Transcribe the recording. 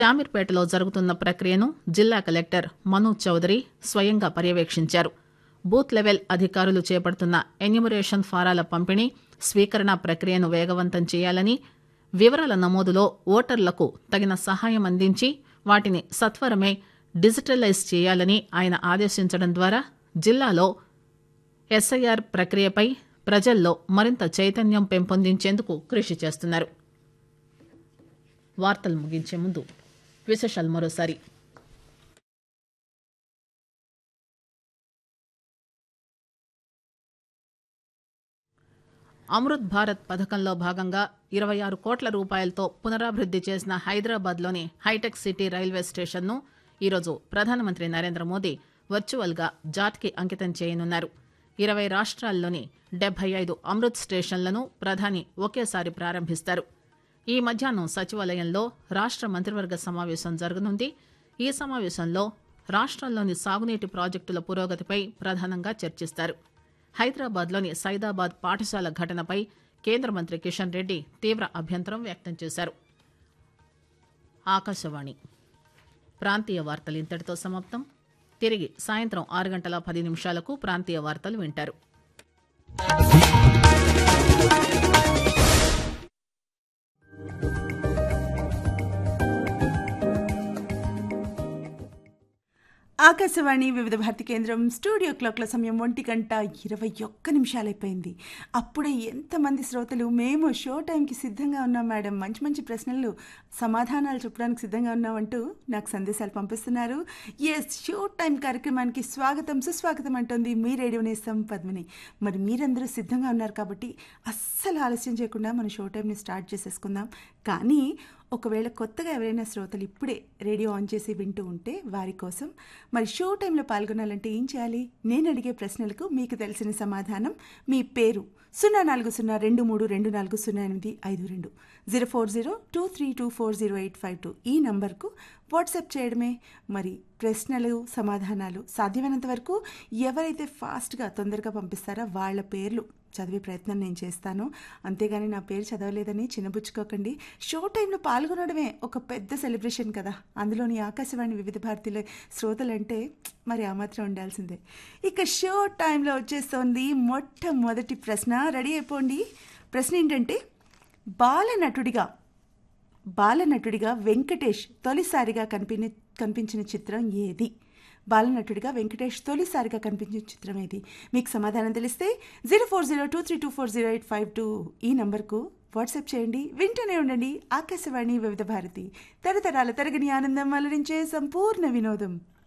శామీర్పేటలో జరుగుతున్న ప్రక్రియను జిల్లా కలెక్టర్ మనోజ్ చౌదరి స్వయంగా పర్యవేక్షించారు బూత్ లెవెల్ అధికారులు చేపడుతున్న ఎన్యూమరేషన్ ఫారాల పంపిణీ స్వీకరణ ప్రక్రియను వేగవంతం చేయాలని వివరాల నమోదులో ఓటర్లకు తగిన సహాయం అందించి వాటిని సత్వరమే డిజిటలైజ్ చేయాలని ఆయన ఆదేశించడం ద్వారా జిల్లాలో ఎస్ఐఆర్ ప్రక్రియపై ప్రజల్లో మరింత చైతన్యం పెంపొందించేందుకు కృషి చేస్తున్నారు వార్తలు ముగించే ముందు విశేషాలు మరోసారి అమృత్ భారత్ పథకంలో భాగంగా ఇరవై ఆరు కోట్ల రూపాయలతో పునరాభివృద్ది చేసిన హైదరాబాద్లోని హైటెక్ సిటీ రైల్వే స్టేషన్ను ఈరోజు ప్రధానమంత్రి నరేంద్ర మోదీ వర్చువల్గా జాట్కి అంకితం చేయనున్నారు ఇరవై రాష్ట్రాల్లోని డెబ్బై ఐదు అమృత్ స్టేషన్లను ప్రధాని ఒకేసారి ప్రారంభిస్తారు ఈ మధ్యాహ్నం సచివాలయంలో రాష్ట్ర మంత్రివర్గ సమావేశం జరగనుంది ఈ సమావేశంలో రాష్ట్రాల్లోని సాగునీటి ప్రాజెక్టుల పురోగతిపై ప్రధానంగా చర్చిస్తారు హైదరాబాద్లోని సైదాబాద్ పాఠశాల ఘటనపై కేంద్ర మంత్రి కిషన్ రెడ్డి తీవ్ర అభ్యంతరం వ్యక్తం చేశారు ఆకాశవాణి ప్రాంతీయ వార్తలు ఇంతటితో సమాప్తం తిరిగి సాయంత్రం ఆరు గంటల పది నిమిషాలకు ప్రాంతీయ వార్తలు వింటారు ఆకాశవాణి వివిధ భారతి కేంద్రం స్టూడియో క్లాక్ల సమయం ఒంటి గంట ఇరవై ఒక్క నిమిషాలైపోయింది అప్పుడే ఎంతమంది శ్రోతలు మేము షో టైంకి సిద్ధంగా ఉన్నాం మేడం మంచి మంచి ప్రశ్నలు సమాధానాలు చెప్పడానికి సిద్ధంగా ఉన్నామంటూ నాకు సందేశాలు పంపిస్తున్నారు ఎస్ షో టైం కార్యక్రమానికి స్వాగతం సుస్వాగతం అంటోంది మీ రేడియో నేస్తం పద్మిని మరి మీరందరూ సిద్ధంగా ఉన్నారు కాబట్టి అస్సలు ఆలస్యం చేయకుండా మన షో టైంని స్టార్ట్ చేసేసుకుందాం కానీ ఒకవేళ కొత్తగా ఎవరైనా శ్రోతలు ఇప్పుడే రేడియో ఆన్ చేసి వింటూ ఉంటే వారి కోసం మరి షో టైంలో పాల్గొనాలంటే ఏం చేయాలి నేను అడిగే ప్రశ్నలకు మీకు తెలిసిన సమాధానం మీ పేరు సున్నా నాలుగు సున్నా రెండు మూడు రెండు నాలుగు సున్నా ఎనిమిది ఐదు రెండు zero four zero two three two four zero eight five two ఈ నంబర్కు వాట్సాప్ చేయడమే మరి ప్రశ్నలు సమాధానాలు సాధ్యమైనంత వరకు ఎవరైతే ఫాస్ట్గా తొందరగా పంపిస్తారో వాళ్ళ పేర్లు చదివే ప్రయత్నం నేను చేస్తాను అంతేగాని నా పేరు చదవలేదని చిన్నబుచ్చుకోకండి షో టైంలో పాల్గొనడమే ఒక పెద్ద సెలబ్రేషన్ కదా అందులోని ఆకాశవాణి వివిధ భారతీయుల శ్రోతలంటే మరి ఆ మాత్రం ఉండాల్సిందే ఇక షో టైంలో వచ్చేస్తోంది మొట్టమొదటి ప్రశ్న రెడీ అయిపోండి ప్రశ్న ఏంటంటే బాలనటుడిగా బాలనటుడిగా వెంకటేష్ తొలిసారిగా కనిపి కనిపించిన చిత్రం ఏది బాలనటుడిగా వెంకటేష్ తొలిసారిగా కనిపించిన చిత్రం ఏది మీకు సమాధానం తెలిస్తే zero four zero two three two four zero eight five two ఈ నంబర్కు వాట్సాప్ చేయండి వింటూనే ఉండండి ఆకాశవాణి వివిధ భారతి తరతరాల తరగని ఆనందం అలరించే సంపూర్ణ వినోదం